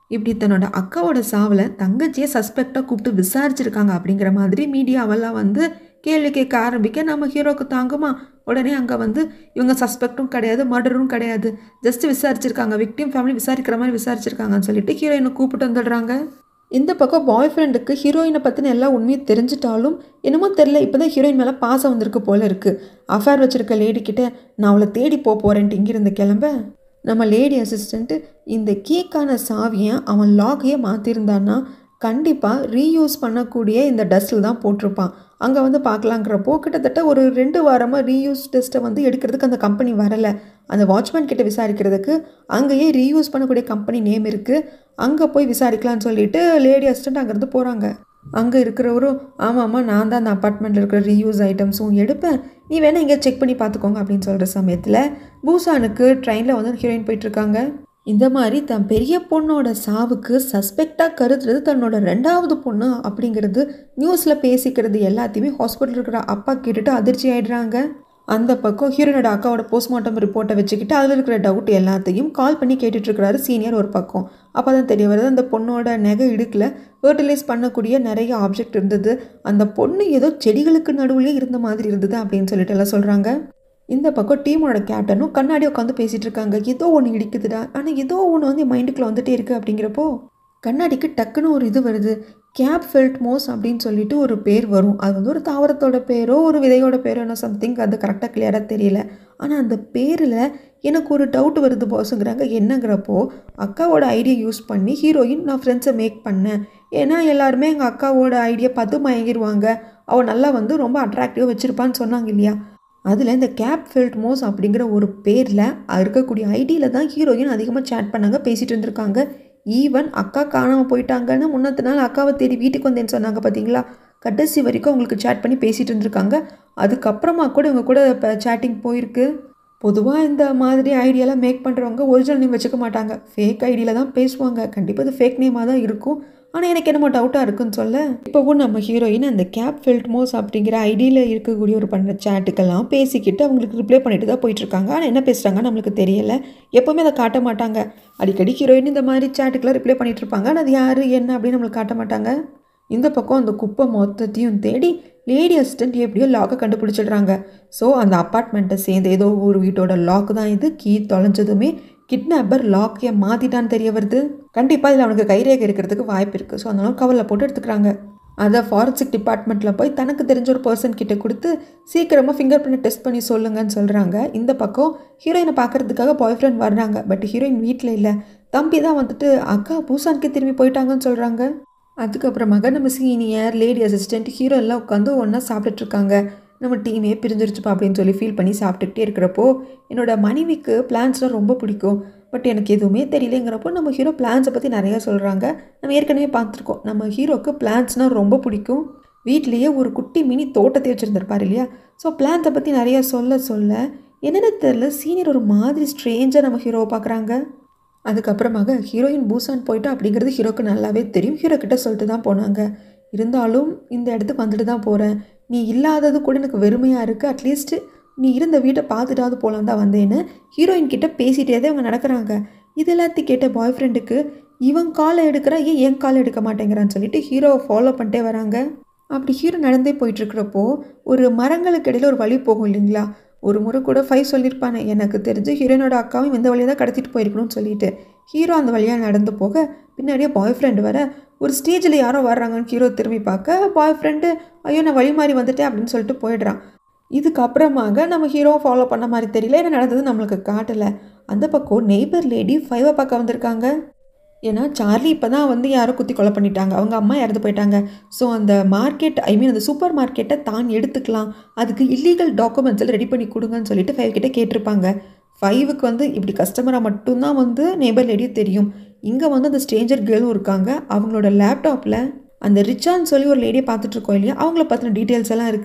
இப்படி தன்னோட அக்காவோட சாவில் தங்கச்சியை சஸ்பெக்டாக கூப்பிட்டு விசாரிச்சிருக்காங்க அப்படிங்கிற மாதிரி மீடியாவெல்லாம் வந்து கேள்வி கேட்க ஆரம்பிக்க நம்ம ஹீரோக்கு தாங்குமா உடனே அங்கே வந்து இவங்க சஸ்பெக்டும் கிடையாது மர்டரும் கிடையாது ஜஸ்ட் விசாரிச்சிருக்காங்க விக்டிம் ஃபேமிலி விசாரிக்கிற மாதிரி விசாரிச்சிருக்காங்கன்னு சொல்லிட்டு ஹீரோயினை கூப்பிட்டு வந்துடுறாங்க இந்த பக்கம் பாய் ஃப்ரெண்டுக்கு ஹீரோயினை பற்றின எல்லா உண்மையும் தெரிஞ்சிட்டாலும் என்னமோ தெரில இப்போ தான் ஹீரோயின் மேலே பாசம் வந்திருக்கு போல இருக்குது அஃபேர் வச்சுருக்க லேடி கிட்ட நான் அவளை தேடி போக போகிறேன்ட்டு இங்கிருந்து கிளம்ப நம்ம லேடி அசிஸ்டண்ட்டு இந்த கீக்கான சாவியை அவன் லாகையே மாற்றிருந்தான்னா கண்டிப்பாக ரீயூஸ் பண்ணக்கூடிய இந்த டஸ்ட்டில் தான் போட்டிருப்பான் அங்கே வந்து பார்க்கலாங்கிறப்போ கிட்டத்தட்ட ஒரு ரெண்டு வாரமாக ரீயூஸ் டெஸ்ட்டை வந்து எடுக்கிறதுக்கு அந்த கம்பெனி வரலை அந்த வாட்ச்மேன் கிட்ட விசாரிக்கிறதுக்கு அங்கேயே ரீயூஸ் பண்ணக்கூடிய கம்பெனி நேம் இருக்குது அங்கே போய் விசாரிக்கலாம்னு சொல்லிட்டு லேடி அசிஸ்டண்ட் அங்கேருந்து போகிறாங்க அங்கே இருக்கிறவரும் ஆமாம் ஆமாம் நான் தான் அந்த அப்பார்ட்மெண்ட்டில் இருக்கிற ரீயூஸ் ஐட்டம்ஸும் எடுப்பேன் நீ வேணால் இங்கே செக் பண்ணி பார்த்துக்கோங்க அப்படின்னு சொல்கிற சமயத்தில் பூசானுக்கு ட்ரெயினில் வந்து ஹீரோயின் போயிட்டுருக்காங்க இந்த மாதிரி தன் பெரிய பொண்ணோட சாவுக்கு சஸ்பெக்டாக கருதுறது தன்னோட ரெண்டாவது பொண்ணு அப்படிங்கிறது நியூஸில் பேசிக்கிறது எல்லாத்தையுமே ஹாஸ்பிட்டல் இருக்கிற அப்பா கேட்டுட்டு அதிர்ச்சி ஆயிடுறாங்க அந்த பக்கம் ஹீரோனோட அக்காவோட போஸ்ட்மார்ட்டம் ரிப்போர்ட்டை வச்சுக்கிட்டு அதில் இருக்கிற டவுட் எல்லாத்தையும் கால் பண்ணி கேட்டுட்ருக்கிறாரு சீனியர் ஒரு பக்கம் அப்போ தான் தெரிய வருது அந்த பொண்ணோட நகை இடுக்கில் ஃபர்டிலைஸ் பண்ணக்கூடிய நிறைய ஆப்ஜெக்ட் இருந்தது அந்த பொண்ணு ஏதோ செடிகளுக்கு நடுவுலேயே இருந்த மாதிரி இருந்தது அப்படின்னு சொல்லிட்டு எல்லாம் சொல்கிறாங்க இந்த பக்கம் டீமோட கேப்டனும் கண்ணாடி உட்காந்து பேசிகிட்டு இருக்காங்க ஏதோ ஒன்று இடிக்குதுடா ஆனால் ஏதோ ஒன்று வந்து என் மைண்டுக்குள்ளே வந்துட்டே இருக்குது அப்படிங்கிறப்போ கண்ணாடிக்கு டக்குன்னு ஒரு இது வருது கேப் ஃபெல்ட் மோஸ் அப்படின்னு சொல்லிட்டு ஒரு பேர் வரும் அது வந்து ஒரு தாவரத்தோட பேரோ ஒரு விதையோட பேரோ என்ன சம்திங் அது கரெக்டாக கிளியராக தெரியல ஆனால் அந்த பேரில் எனக்கு ஒரு டவுட் வருது பாஸுங்கிறாங்க என்னங்கிறப்போ அக்காவோட ஐடியா யூஸ் பண்ணி ஹீரோயின் நான் ஃப்ரெண்ட்ஸை மேக் பண்ணேன் ஏன்னா எல்லாருமே எங்கள் அக்காவோட ஐடியா பார்த்து மயங்கிடுவாங்க அவள் நல்லா வந்து ரொம்ப அட்ராக்டிவாக வச்சுருப்பான்னு சொன்னாங்க இல்லையா அதில் இந்த கேப் ஃபெல்ட் மோஸ் அப்படிங்கிற ஒரு பேரில் இருக்கக்கூடிய ஐடியில் தான் ஹீரோயின் அதிகமாக சேட் பண்ணாங்க பேசிகிட்டு இருந்திருக்காங்க ஈவன் அக்கா காணாமல் போயிட்டாங்கன்னு முன்னத்து நாள் அக்காவை தேடி வீட்டுக்கு வந்தேன்னு சொன்னாங்க பார்த்தீங்களா கடைசி வரைக்கும் அவங்களுக்கு சேட் பண்ணி பேசிகிட்டு இருந்திருக்காங்க அதுக்கப்புறமா கூட இவங்க கூட இப்போ சேட்டிங் போயிருக்கு பொதுவாக இந்த மாதிரி ஐடியாலாம் மேக் பண்ணுறவங்க ஒரிஜினல் நேம் வச்சுக்க மாட்டாங்க ஃபேக் ஐடியில் தான் பேசுவாங்க கண்டிப்பாக இது ஃபேக் நேமாக தான் இருக்கும் ஆனால் எனக்கு என்னமோ டவுட்டாக இருக்குன்னு சொல்ல இப்போவும் நம்ம ஹீரோயின் அந்த கேப் ஃபெல்ட் மோஸ் அப்படிங்கிற ஐடியில் இருக்கக்கூடிய ஒரு பண்ணுற சேட்டுக்கெல்லாம் பேசிக்கிட்டு அவங்களுக்கு ரிப்ளை பண்ணிட்டு தான் போயிட்டுருக்காங்க ஆனால் என்ன பேசுகிறாங்க நம்மளுக்கு தெரியல எப்போவுமே அதை காட்ட மாட்டாங்க அடிக்கடி ஹீரோயின் இந்த மாதிரி சேட்டுக்கெல்லாம் ரிப்ளை பண்ணிட்டு இருப்பாங்க ஆனால் அது யார் என்ன அப்படின்னு நம்மளுக்கு காட்ட மாட்டாங்க இந்த பக்கம் அந்த குப்பை மொத்தத்தையும் தேடி லேடி அசிஸ்டன்ட் எப்படியோ லாக்கை கண்டுபிடிச்சிடுறாங்க ஸோ அந்த அப்பார்ட்மெண்ட்டை சேர்ந்து ஏதோ ஒரு வீட்டோட லாக் தான் இது கீ தொலைஞ்சதுமே கிட்னாப்பர் லாக்கையை மாற்றிட்டான்னு தெரிய வருது கண்டிப்பாக இதில் அவனுக்கு கைரேகை இருக்கிறதுக்கு வாய்ப்பு இருக்குது ஸோ அதனால கவரில் போட்டு எடுத்துக்கிறாங்க அதை ஃபாரன்சிக் டிபார்ட்மெண்ட்டில் போய் தனக்கு தெரிஞ்ச ஒரு பர்சன் கிட்ட கொடுத்து சீக்கிரமாக ஃபிங்கர் பிரிண்ட் டெஸ்ட் பண்ணி சொல்லுங்கன்னு சொல்கிறாங்க இந்த பக்கம் ஹீரோயினை பார்க்கறதுக்காக பாய் ஃப்ரெண்ட் வர்றாங்க பட் ஹீரோயின் வீட்டில் இல்லை தம்பி தான் வந்துட்டு அக்கா பூசானுக்கே திரும்பி போயிட்டாங்கன்னு சொல்கிறாங்க அதுக்கப்புறமாக நம்ம சீனியர் லேடி அசிஸ்டண்ட் ஹீரோ எல்லாம் உட்காந்து ஒன்றா சாப்பிட்டுட்ருக்காங்க நம்ம டீமே பிரிஞ்சிருச்சுப்பா அப்படின்னு சொல்லி ஃபீல் பண்ணி சாப்பிட்டுக்கிட்டே இருக்கிறப்போ என்னோட மனைவிக்கு பிளான்ஸ்லாம் ரொம்ப பிடிக்கும் பட் எனக்கு எதுவுமே தெரியலங்கிறப்போ நம்ம ஹீரோ பிளான்ஸை பற்றி நிறையா சொல்கிறாங்க நம்ம ஏற்கனவே பார்த்துருக்கோம் நம்ம ஹீரோக்கு பிளான்ஸ்னால் ரொம்ப பிடிக்கும் வீட்லேயே ஒரு குட்டி மினி தோட்டத்தை வச்சுருந்துருப்பார் இல்லையா ஸோ பிளான்ஸை பற்றி நிறையா சொல்ல சொல்ல என்னென்ன தெரில சீனியர் ஒரு மாதிரி ஸ்ட்ரேஞ்சாக நம்ம ஹீரோவை பார்க்குறாங்க அதுக்கப்புறமாக ஹீரோயின் பூசான் போயிட்டா அப்படிங்கிறது ஹீரோக்கு நல்லாவே தெரியும் ஹீரோ கிட்ட சொல்லிட்டு தான் போனாங்க இருந்தாலும் இந்த இடத்துக்கு வந்துட்டு தான் போகிறேன் நீ இல்லாதது கூட எனக்கு வெறுமையாக இருக்குது அட்லீஸ்ட் நீ இருந்த வீட்டை பார்த்துட்டாவது போகலாம் தான் வந்தேன்னு ஹீரோயின் கிட்ட பேசிகிட்டே தான் அவங்க நடக்கிறாங்க இது எல்லாத்தையும் கேட்ட பாய் ஃப்ரெண்டுக்கு இவன் காலை எடுக்கிறா ஏன் என் காலை எடுக்க மாட்டேங்கிறான்னு சொல்லிட்டு ஹீரோவை ஃபாலோ பண்ணிட்டே வராங்க அப்படி ஹீரோ நடந்தே போயிட்டுருக்கிறப்போ ஒரு மரங்களுக்கு இடையில ஒரு வழி போகும் இல்லைங்களா ஒரு முறை கூட ஃபைவ் சொல்லியிருப்பானே எனக்கு தெரிஞ்சு ஹீரோயினோட அக்காவும் இந்த வழியாக தான் கடத்திட்டு போயிருக்கணும்னு சொல்லிட்டு ஹீரோ அந்த வழியாக நடந்து போக பின்னாடியே பாய் ஃப்ரெண்டு வர ஒரு ஸ்டேஜில் யாரோ வர்றாங்கன்னு ஹீரோ திரும்பி பார்க்க பாய் ஃப்ரெண்டு ஐயோ நான் வழி மாறி வந்துட்டேன் அப்படின்னு சொல்லிட்டு போயிடுறான் இதுக்கப்புறமாக நம்ம ஹீரோ ஃபாலோ பண்ண மாதிரி தெரியல என்ன நடந்தது நம்மளுக்கு காட்டலை அந்த பக்கம் நெய்பர் லேடி ஃபைவை பார்க்க வந்திருக்காங்க ஏன்னா சார்லி இப்போ தான் வந்து யாரோ குத்தி கொலை பண்ணிட்டாங்க அவங்க அம்மா இறந்து போயிட்டாங்க ஸோ அந்த மார்க்கெட் ஐ மீன் அந்த சூப்பர் மார்க்கெட்டை தான் எடுத்துக்கலாம் அதுக்கு இல்லீகல் டாக்குமெண்ட்ஸ் எல்லாம் ரெடி பண்ணி கொடுங்கன்னு சொல்லிட்டு ஃபைவ் கிட்டே கேட்டிருப்பாங்க ஃபைவுக்கு வந்து இப்படி கஸ்டமராக மட்டும்தான் வந்து நெய்பர் லேடியே தெரியும் இங்கே வந்து அந்த ஸ்ட்ரேஞ்சர் கேர்ளும் இருக்காங்க அவங்களோட லேப்டாப்பில் அந்த ரிச்சான்னு சொல்லி ஒரு லேடியை பார்த்துட்ருக்கோம் இல்லையா அவங்கள பற்றின டீட்டெயில்ஸ் எல்லாம் இருக்குது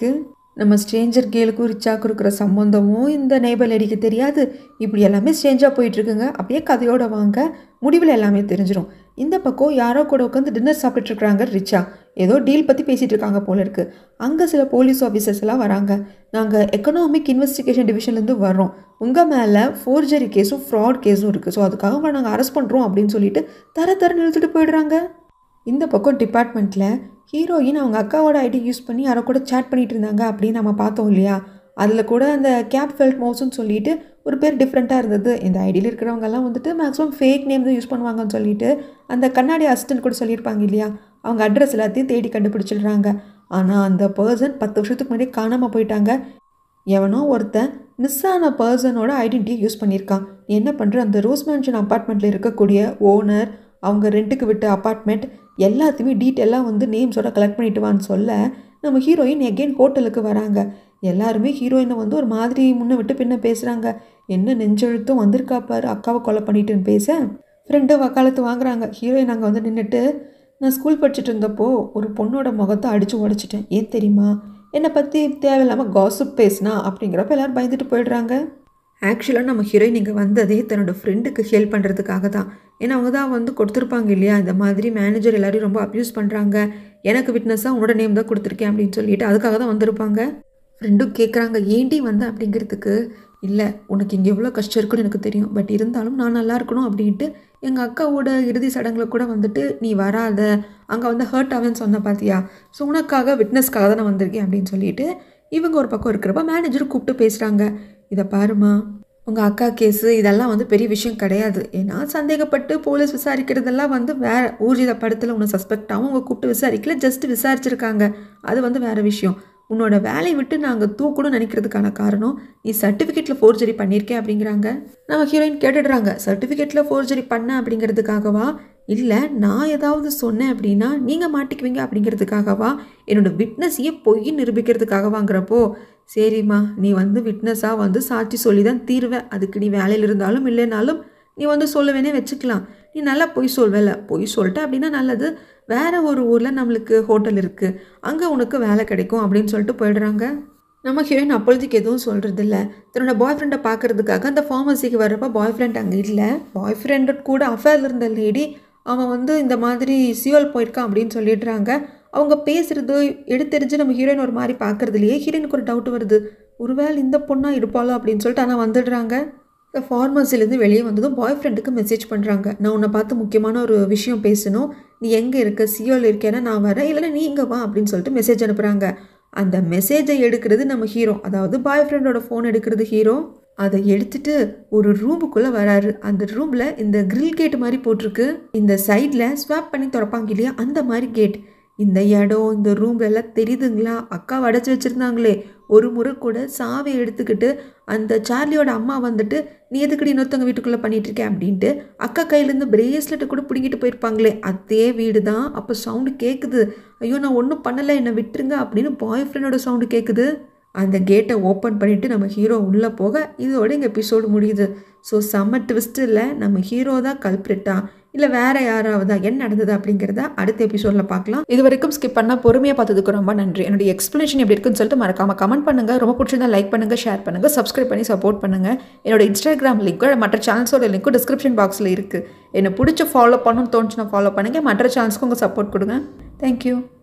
நம்ம ஸ்ட்ரேஞ்சர் கேலுக்கும் ரிச்சாக்கும் இருக்கிற சம்மந்தமும் இந்த நெய்பர் லேடிக்கு தெரியாது இப்படி எல்லாமே ஸ்ட்ரேஞ்சாக போயிட்டுருக்குங்க அப்படியே கதையோட வாங்க முடிவில் எல்லாமே தெரிஞ்சிடும் இந்த பக்கம் யாரோ கூட உட்காந்து டின்னர் சாப்பிட்டுட்டு இருக்காங்க ரிச்சா ஏதோ டீல் பற்றி பேசிகிட்டு இருக்காங்க போல இருக்கு அங்கே சில போலீஸ் ஆஃபீஸர்ஸ் எல்லாம் வராங்க நாங்கள் எக்கனாமிக் இன்வெஸ்டிகேஷன் டிவிஷன்லேருந்து வர்றோம் உங்கள் மேலே ஃபோர்ஜரி கேஸும் ஃப்ராட் கேஸும் இருக்குது ஸோ அதுக்காக உங்களை நாங்கள் அரெஸ்ட் பண்ணுறோம் அப்படின்னு சொல்லிட்டு தர தரன்னு இழுத்துட்டு போயிடுறாங்க இந்த பக்கம் டிபார்ட்மெண்ட்டில் ஹீரோயின் அவங்க அக்காவோட ஐடி யூஸ் பண்ணி யாரோ கூட சேட் பண்ணிட்டு இருந்தாங்க அப்படின்னு நம்ம பார்த்தோம் இல்லையா அதில் கூட அந்த கேப் ஃபெல்ட் மவுஸ்னு சொல்லிட்டு ஒரு பேர் டிஃப்ரெண்ட்டாக இருந்தது இந்த ஐடியில் இருக்கிறவங்கெல்லாம் வந்துட்டு மேக்ஸிமம் ஃபேக் நேம் தான் யூஸ் பண்ணுவாங்கன்னு சொல்லிட்டு அந்த கண்ணாடி அசிஸ்டன்ட் கூட சொல்லியிருப்பாங்க இல்லையா அவங்க அட்ரஸ் எல்லாத்தையும் தேடி கண்டுபிடிச்சிடுறாங்க ஆனால் அந்த பர்சன் பத்து வருஷத்துக்கு முன்னாடி காணாமல் போயிட்டாங்க எவனோ ஒருத்தன் மிஸ் ஆன பர்சனோட ஐடென்டிட்டியை யூஸ் பண்ணியிருக்கான் நீ என்ன பண்ணுற அந்த ரோஸ் மேன்ஷன் அப்பார்ட்மெண்ட்டில் இருக்கக்கூடிய ஓனர் அவங்க ரெண்ட்டுக்கு விட்ட அப்பார்ட்மெண்ட் எல்லாத்தையுமே டீட்டெயிலாக வந்து நேம்ஸோட கலெக்ட் பண்ணிட்டு வான்னு சொல்ல நம்ம ஹீரோயின் எகெயின் ஹோட்டலுக்கு வராங்க எல்லாருமே ஹீரோயினை வந்து ஒரு மாதிரி முன்ன விட்டு பின்ன பேசுகிறாங்க என்ன நெஞ்செழுத்தும் வந்திருக்கா பாரு அக்காவை கொலை பண்ணிட்டுன்னு பேச ஃப்ரெண்டு வக்காலத்து வாங்குறாங்க ஹீரோயின் அங்கே வந்து நின்றுட்டு நான் ஸ்கூல் படிச்சுட்டு இருந்தப்போ ஒரு பொண்ணோட முகத்தை அடித்து உடச்சிட்டேன் ஏன் தெரியுமா என்னை பற்றி தேவையில்லாமல் காசிப் பேசினா அப்படிங்கிறப்ப எல்லோரும் பயந்துட்டு போயிடுறாங்க ஆக்சுவலாக நம்ம ஹீரோயின் இங்கே வந்ததே தன்னோட ஃப்ரெண்டுக்கு ஹெல்ப் பண்ணுறதுக்காக தான் ஏன்னா அவங்க தான் வந்து கொடுத்துருப்பாங்க இல்லையா இந்த மாதிரி மேனேஜர் எல்லாரையும் ரொம்ப அப்யூஸ் பண்ணுறாங்க எனக்கு விட்னஸாக உன்னோட நேம் தான் கொடுத்துருக்கேன் அப்படின்னு சொல்லிட்டு அதுக்காக தான் வந்திருப்பாங்க ஃப்ரெண்டும் கேட்குறாங்க ஏண்டி வந்த அப்படிங்கிறதுக்கு இல்லை உனக்கு இங்கே எவ்வளோ கஷ்டம் இருக்குன்னு எனக்கு தெரியும் பட் இருந்தாலும் நான் நல்லா இருக்கணும் அப்படின்ட்டு எங்கள் அக்காவோட இறுதி சடங்கில் கூட வந்துட்டு நீ வராத அங்கே வந்து ஹர்ட் ஆவேன்னு சொன்ன பார்த்தியா ஸோ உனக்காக விட்னஸ்க்காக தான் நான் வந்திருக்கேன் அப்படின்னு சொல்லிட்டு இவங்க ஒரு பக்கம் இருக்கிறப்ப மேனேஜர் கூப்பிட்டு பேசுகிறாங்க இதை பாருமா உங்கள் அக்கா கேஸு இதெல்லாம் வந்து பெரிய விஷயம் கிடையாது ஏன்னா சந்தேகப்பட்டு போலீஸ் விசாரிக்கிறதெல்லாம் வந்து வேற ஊர்ஜித படத்தில் உன்னை சஸ்பெக்டாகவும் அவங்க கூப்பிட்டு விசாரிக்கல ஜஸ்ட் விசாரிச்சிருக்காங்க அது வந்து வேற விஷயம் உன்னோட வேலையை விட்டு நாங்கள் தூக்கணும்னு நினைக்கிறதுக்கான காரணம் நீ சர்டிஃபிகேட்டில் ஃபோர்ஜரி பண்ணியிருக்கேன் அப்படிங்கிறாங்க நம்ம ஹீரோயின் கேட்டுடுறாங்க சர்டிஃபிகேட்டில் ஃபோர்ஜரி பண்ண அப்படிங்கிறதுக்காகவா இல்லை நான் ஏதாவது சொன்னேன் அப்படின்னா நீங்கள் மாட்டிக்குவீங்க அப்படிங்கிறதுக்காகவா என்னோட விட்னஸையே பொய் நிரூபிக்கிறதுக்காகவாங்கிறப்போ சரிம்மா நீ வந்து விட்னஸாக வந்து சாட்சி சொல்லி தான் தீர்வ அதுக்கு நீ வேலையில் இருந்தாலும் இல்லைனாலும் நீ வந்து சொல்லுவேனே வச்சுக்கலாம் நீ நல்லா பொய் சொல்வேல பொய் சொல்லிட்ட அப்படின்னா நல்லது வேற ஒரு ஊரில் நம்மளுக்கு ஹோட்டல் இருக்குது அங்கே உனக்கு வேலை கிடைக்கும் அப்படின்னு சொல்லிட்டு போயிடுறாங்க நம்ம ஹீரோயின் அப்பொழுதுக்கு எதுவும் சொல்கிறது இல்லை தன்னோட பாய் ஃப்ரெண்டை பார்க்கறதுக்காக அந்த ஃபார்மசிக்கு வர்றப்ப பாய் ஃப்ரெண்ட் அங்கே இல்லை பாய் ஃப்ரெண்டு கூட அஃபேரில் இருந்த லேடி அவன் வந்து இந்த மாதிரி சியோல் போயிருக்கான் அப்படின்னு சொல்லிடுறாங்க அவங்க பேசுகிறது எடுத்தெரிஞ்சு நம்ம ஹீரோயின் ஒரு மாதிரி பார்க்குறதுலையே ஹீரோயினுக்கு ஒரு டவுட் வருது ஒருவேளை இந்த பொண்ணாக இருப்பாளோ அப்படின்னு சொல்லிட்டு ஆனால் வந்துடுறாங்க இந்த ஃபார்மசிலேருந்து வெளியே வந்ததும் பாய் ஃப்ரெண்டுக்கு மெசேஜ் பண்ணுறாங்க நான் உன்னை பார்த்து முக்கியமான ஒரு விஷயம் பேசணும் நீ எங்கே இருக்க சியோவில் இருக்கேன்னா நான் வரேன் இல்லைன்னா நீ இங்கே வா அப்படின்னு சொல்லிட்டு மெசேஜ் அனுப்புகிறாங்க அந்த மெசேஜை எடுக்கிறது நம்ம ஹீரோ அதாவது பாய் ஃப்ரெண்டோட ஃபோன் எடுக்கிறது ஹீரோ அதை எடுத்துட்டு ஒரு ரூமுக்குள்ளே வராரு அந்த ரூமில் இந்த கிரில் கேட் மாதிரி போட்டிருக்கு இந்த சைடில் ஸ்வாப் பண்ணி திறப்பாங்க இல்லையா அந்த மாதிரி கேட் இந்த இடம் இந்த ரூம் எல்லாம் தெரியுதுங்களா அக்கா அடைச்சி வச்சுருந்தாங்களே ஒரு முறை கூட சாவை எடுத்துக்கிட்டு அந்த சார்லியோட அம்மா வந்துட்டு நீ எதுக்கடி இன்னொருத்தவங்க வீட்டுக்குள்ளே பண்ணிட்டு இருக்க அப்படின்ட்டு அக்கா கையிலேருந்து பிரேஸ்லெட்டை கூட பிடிங்கிட்டு போயிருப்பாங்களே அதே வீடு தான் அப்போ சவுண்டு கேட்குது ஐயோ நான் ஒன்றும் பண்ணலை என்னை விட்டுருங்க அப்படின்னு பாய் ஃப்ரெண்டோட சவுண்டு கேட்குது அந்த கேட்டை ஓப்பன் பண்ணிவிட்டு நம்ம ஹீரோ உள்ளே போக இதோட இங்கே எபிசோடு முடியுது ஸோ செம்ம ட்விஸ்ட்டில் நம்ம ஹீரோ தான் கல்பிரிட்டா இல்லை வேற யாராவதா என்ன நடந்தது அப்படிங்கிறத அடுத்த எபிசோடில் பார்க்கலாம் இது வரைக்கும் ஸ்கிப் பண்ணால் பொறுமையாக பார்த்ததுக்கு ரொம்ப நன்றி என்னுடைய எக்ஸ்ப்ளனேஷன் எப்படி இருக்குன்னு சொல்லிட்டு மறக்காம கமெண்ட் பண்ணுங்கள் ரொம்ப பிடிச்சிருந்தா லைக் பண்ணுங்கள் ஷேர் பண்ணுங்கள் சப்ஸ்கிரைப் பண்ணி சப்போர்ட் பண்ணுங்கள் என்னோட இன்ஸ்டாகிராம் லிங்க்கும் மற்ற சேனல்ஸோட லிங்க்கும் டிஸ்கிரிப்ஷன் பாக்ஸில் இருக்குது என்னை பிடிச்ச ஃபாலோ பண்ணணும்னு தோணுச்சுன்னா ஃபாலோ பண்ணுங்கள் மற்ற சேனல்ஸ்க்கு உங்கள் சப்போர்ட் கொடுங்க தேங்க்யூ